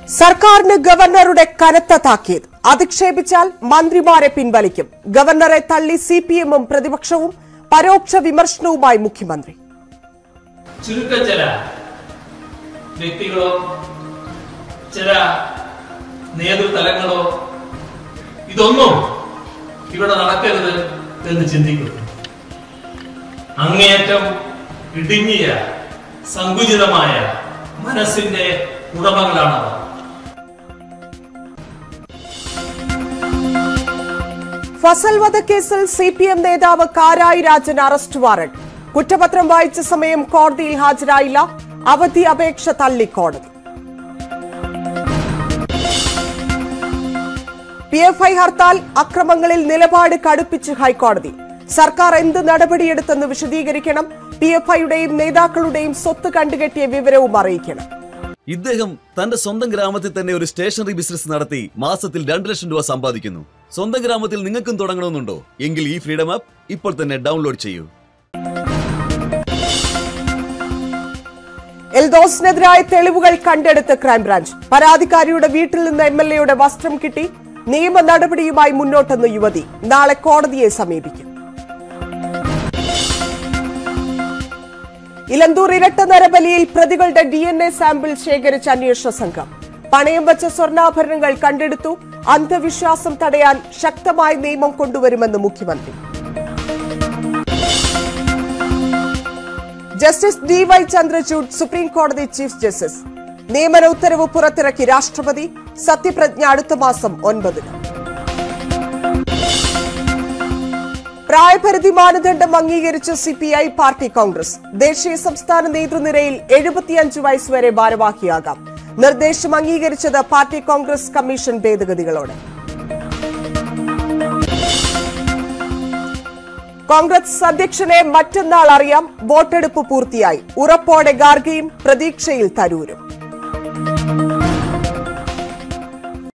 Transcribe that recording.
സർക്കാരിന് ഗവർണറുടെ കനത്ത താക്കീത് അധിക്ഷേപിച്ചാൽ മന്ത്രിമാരെ പിൻവലിക്കും ഗവർണറെ തള്ളി സി പി എമ്മും പ്രതിപക്ഷവും പരോക്ഷ വിമർശനവുമായി മുഖ്യമന്ത്രി ചുരുക്കം ചില വ്യക്തികളോ ചില നേതൃതലങ്ങളോ ഇതൊന്നും ഇവിടെ നടക്കരുത് എന്ന് ചിന്തിക്കുന്നു അങ്ങേയറ്റം ഇടുങ്ങിയ സങ്കുചിതമായ മനസ്സിന്റെ ഉടമകളാണവർ ഫസൽ വധക്കേസിൽ സി പി എം നേതാവ് കാരായി രാജൻ അറസ്റ്റ് വാറണ്ട് കുറ്റപത്രം വായിച്ച സമയം കോടതിയിൽ ഹാജരായില്ല അവധി അപേക്ഷ തള്ളി കോടതി പി എഫ് ഐ ഹർത്താൽ അക്രമങ്ങളിൽ നിലപാട് കടുപ്പിച്ച് ഹൈക്കോടതി സർക്കാർ എന്ത് നടപടിയെടുത്തെന്ന് വിശദീകരിക്കണം പി എഫ് ഐയുടെയും നേതാക്കളുടെയും സ്വത്ത് കണ്ടുകെട്ടിയ വിവരവും അറിയിക്കണം ഇദ്ദേഹം തന്റെ സ്വന്തം ഗ്രാമത്തിൽ തന്നെ ഒരു സ്റ്റേഷനറി ബിസിനസ് നടത്തി മാസത്തിൽ രണ്ട് ലക്ഷം രൂപ സമ്പാദിക്കുന്നു സ്വന്തം ഗ്രാമത്തിൽ നിങ്ങൾക്കും തുടങ്ങണമെന്നുണ്ടോ എങ്കിൽ ഈ ഫ്രീഡം ആപ്പ് ഇപ്പോൾ തന്നെ ഡൗൺലോഡ് ചെയ്യൂ എൽദോസിനെതിരായ തെളിവുകൾ കണ്ടെടുത്ത് ക്രൈംബ്രാഞ്ച് പരാതിക്കാരിയുടെ വീട്ടിൽ നിന്ന് എം എൽ എയുടെ വസ്ത്രം കിട്ടി നിയമ നടപടിയുമായി മുന്നോട്ടെന്ന് യുവതി നാളെ കോടതിയെ സമീപിക്കും ഇലന്തൂർ ഇരട്ട നരബലിയിൽ പ്രതികളുടെ ഡി എൻ എ സാമ്പിൾ ശേഖരിച്ച അന്വേഷണ സംഘം പണയം വെച്ച സ്വർണ്ണാഭരണങ്ങൾ കണ്ടെടുത്തു അന്ധവിശ്വാസം തടയാൻ ശക്തമായ നിയമം കൊണ്ടുവരുമെന്ന് മുഖ്യമന്ത്രി justice D Y Chandrachud supreme കോടതി ചീഫ് ജസ്റ്റിസ് നിയമന ഉത്തരവ് പുറത്തിറക്കി രാഷ്ട്രപതി സത്യപ്രതിജ്ഞ അടുത്ത മാസം ഒൻപതിന് പ്രായപരിധി മാനദണ്ഡം അംഗീകരിച്ച് സിപിഐ പാർട്ടി കോൺഗ്രസ് ദേശീയ സംസ്ഥാന നേതൃനിരയിൽ എഴുപത്തിയഞ്ച് വയസ്സുവരെ ഭാരവാഹിയാകാം നിർദ്ദേശം അംഗീകരിച്ചത് പാർട്ടി കോൺഗ്രസ് കമ്മീഷൻ ഭേദഗതികളോടെ കോൺഗ്രസ് അധ്യക്ഷനെ മറ്റന്നാൾ അറിയാം വോട്ടെടുപ്പ് പൂർത്തിയായി ഉറപ്പോടെ ഗാർഗയും പ്രതീക്ഷയിൽ തരൂരും